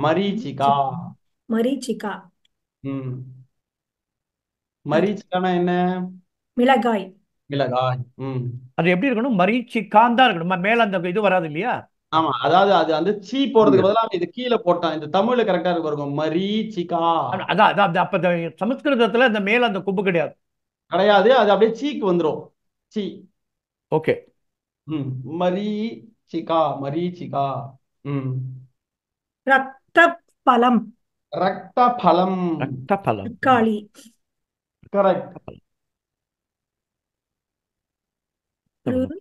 மரீச்சிகா மரீச்சிகா ம் மரீச்சிகானா என்ன மிளகாய் மிளகாய் ம் அது எப்படி இருக்கணும் மரீச்சிக்கான் தான் இருக்கணும் மேல அந்த இது வராது இல்லையா ஆமா அதாவது அது வந்து சீ போறதுக்கு பதிலா இது கீழே போட்டான் இந்த தமிழ்ல கரெக்டா இருக்கு பாருங்க மரீச்சிகா அதான் அதான் அதான் அப்ப இந்த சமஸ்கிருதத்துல இந்த மேல அந்த குப்பு கிடையாது கிடையாது அது அப்படியே சீக்கு வந்துரும் சீ ஓகே ம் மரீச்சிகா மரீச்சிகா ம் ரத்த பலம் ரக்த பலம் ரத்த பலம் தக்காளி கரெக்ட் கிரு-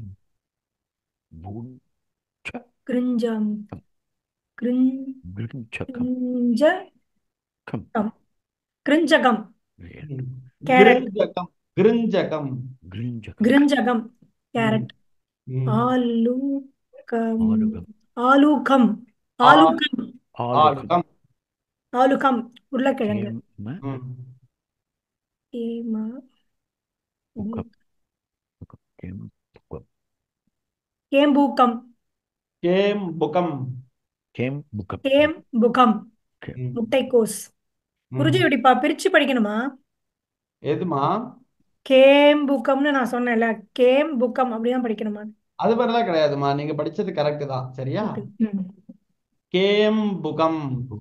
கிருஞ்சம் கிருஞ்- கிருஞ்சகம் கிருஞ்சகம் கிருஞ்சகம் கேரட் கிருஞ்சகம் கிருஞ்சகம் கிருஞ்சகம் கிருஞ்சகம் கேரட் ம். ஆலூகம் ஆலுகம் ஆலூகம் ஆலூகம் ஆலுகம் ஆளுகம் ஆலூகம் உருளைக்கிழங்கு கேம ம். ஏமா புகம் புகம் கேம புகம் கேம்பூக்கம் கேம் புகம் கேம் புகம் கேம் புகம் ம். முட்டைக்கோஸ் ம். குருஜி எப்படிப்பா பிரிச்சு படிக்கணுமா எதுமா கேம் புக்கம்னு நான் சொன்னேன்ல கேம் புக்கம் அப்படிதான் படிக்கணுமா அது மாதிரிலாம் கிடையாதுமா நீங்க படிச்சது கரெக்ட் தான் சரியா ம். கேம் புகம்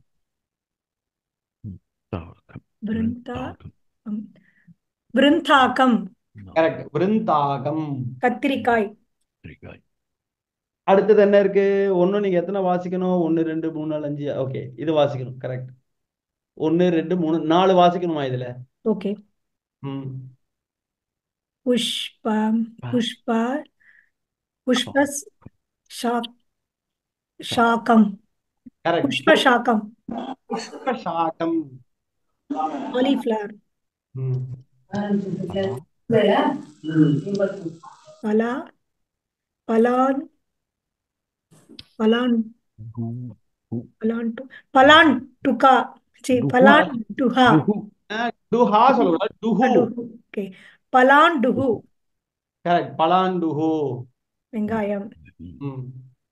தாகம் விருந்தா தாகம் விருந்தாக்கம் கரெக்ட் விருந்தாகம் கத்திரிக்காய் கத்திரிக்காய் அடுத்தது என்ன இருக்கு ஒண்ணு நீங்க எத்தனை வாசிக்கணும் ஒன்னு ரெண்டு மூணு நாலு அஞ்சு ஓகே இது வாசிக்கணும் கரெக்ட் ஒன்னு ரெண்டு மூணு நாலு வாசிக்கணுமா இதுல ஓகே ம் புஷ்பம் புஷ்ப புஷ்ப ஷாக் ஷாக்கம் கரெக்ட் புஷ்ப ஷாக்கம் சாட்டம் காலிஃப்ளவர் ம் பலா பலான் பலான் கு கு பலான் டு பலான் டுகா சி பலான் டுஹா குஹு டுஹா சொல்லக்கூடாது டுஹு ஓகே பலான் டுஹு கரெக்ட் பலாண்டுஹு வெங்காயம் ம்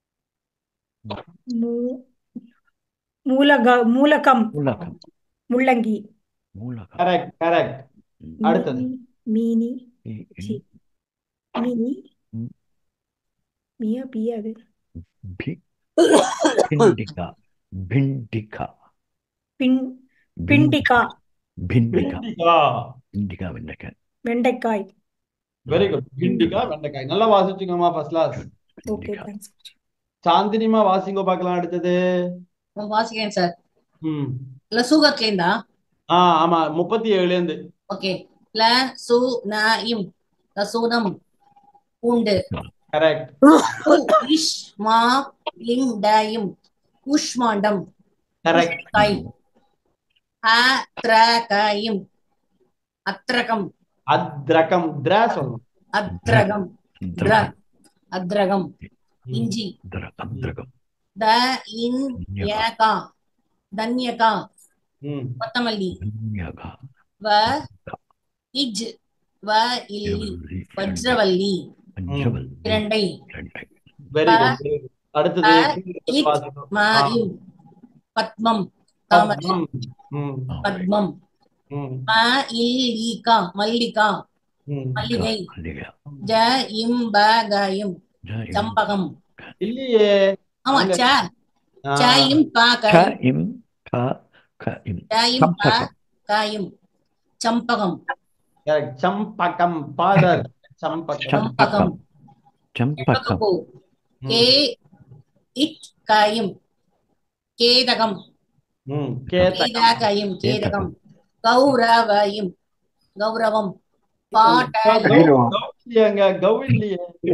மூ மூலக மூலகம் மூலகம் முள்ளங்கி மூலகம் கரெக்ட் கரெக்ட் அடுத்தது மீனி இ- சி இ- மீனி ம். மியா பியா அது பி பிண்டிகா பிண்டிகா பின் பிண்டிகா பிண்டிகா பிண்டிகா பிண்டிகா வெண்டைக்காய் வெண்டைக்காய் வெரி குட் பிண்டிகா வெண்டைக்காய் நல்லா வாசிச்சுக்கோமா ஃபர்ஸ்ட் கிளாஸ் ஓகே பிண்டிகா தேங்க்ஸ் சாந்தினிமா வாசிங்கோ பார்க்கலாம் அடுத்தது வாசிக்கிறேன் சார் ம் இல்ல சூகத்லேந்தா ஆ ஆமா முப்பத்தி ஏழுல இருந்து ஓகே ல சு ந இம் லசூனம் பூண்டு கரெக்ட் உ இஷ் மா லிங் டயம் உஷ்மாண்டம் கரெக்ட் கை அ த்ர கயம் அத்ரகம் அத்ரகம் திர சொல்லணும் அத்ரகம் திர திரகம் அத்ரகம் ம். இஞ்சி திர- அத்ரகம் த இன் யகா தன்யகா ம் கொத்தமல்லி தன்யகா வ இஜ் வ இல்லி எவரி வஜ்ரவல்லி பஞ்சவல் இரண்டை இரண்டை வெரி ப- குட் அடுத்தது ப- கீழே இத் வாசிக்கணும். ம ஆ. இம் பத்மம் தாமரை பத்மம். ம் பத்மம் ம் ம இல்லிகா மல்லிகா ம் மல்லிகை மல்லிகா ஜ இம் ப கயம் ஜெயம். சம்பகம் இல்லையே ஆமா அங்க- ச ஆ. ச இம் ப க கயம் இம் க க இம் ச இம் ப சம்பகம். கயம் சம்பகம் Correct. சம்பகம் பாதர் சம்பகம் சம்பகம் சம்பகம் சம்பகப்பூ கே இட் கயம் கேதகம் ம் கேத்தகம் கேதகயம் கேதகம் கௌரவயம் கௌரவம் பாட்டல் கௌ கௌ இல்லையே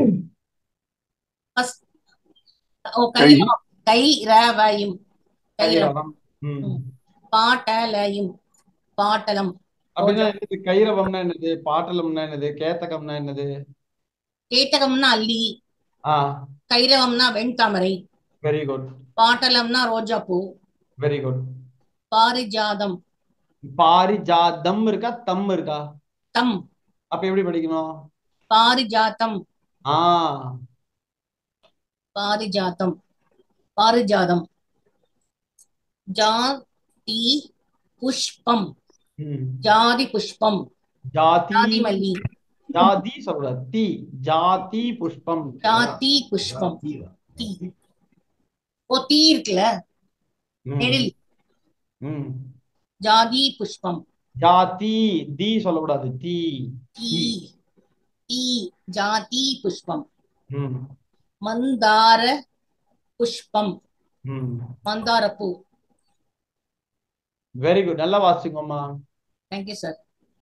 ஓ கைரவம் கைரவயம் கைரவம் கைரவம் ம் பாட்டலயம் பாட்டலம் அப்படின்னா என்னது கைரவம்னா என்னது பாட்டலம்னா என்னது கேத்தகம்னா என்னது கேட்டகம்னா அல்லி ஆ கைரவம்னா வெண்தாமரை வெரி குட் பாட்டலம்னா ரோஜாப்பூ வெரி குட் பாரிஜாதம் பாரிஜாதம் இருக்கா தம் இருக்கா தம் அப்ப எப்படி படிக்கணும் பாரிஜாத்தம் ஆ பாரிஜாத்தம் பாரிஜாதம் ஜாதி புஷ்பம் ம். ஜாதி புஷ்பம் ஜாதி ஜாதி மல்லி ஜாதி சொல்லக்கூடாது தி ஜாதி புஷ்பம் ஜாதி புஷ்பம் தீ ஓ தீ இருக்குல்ல ம். நெடில் ம். ஜாதி புஷ்பம் ஜாதி தி சொல்லக்கூடாது தி தீ தீ ஜாதி புஷ்பம் ம். மந்தார புஷ்பம் ம். மந்தார பூ வெரி குட் நல்லா வாசிங்கம்மா தேங்க்யூ சார்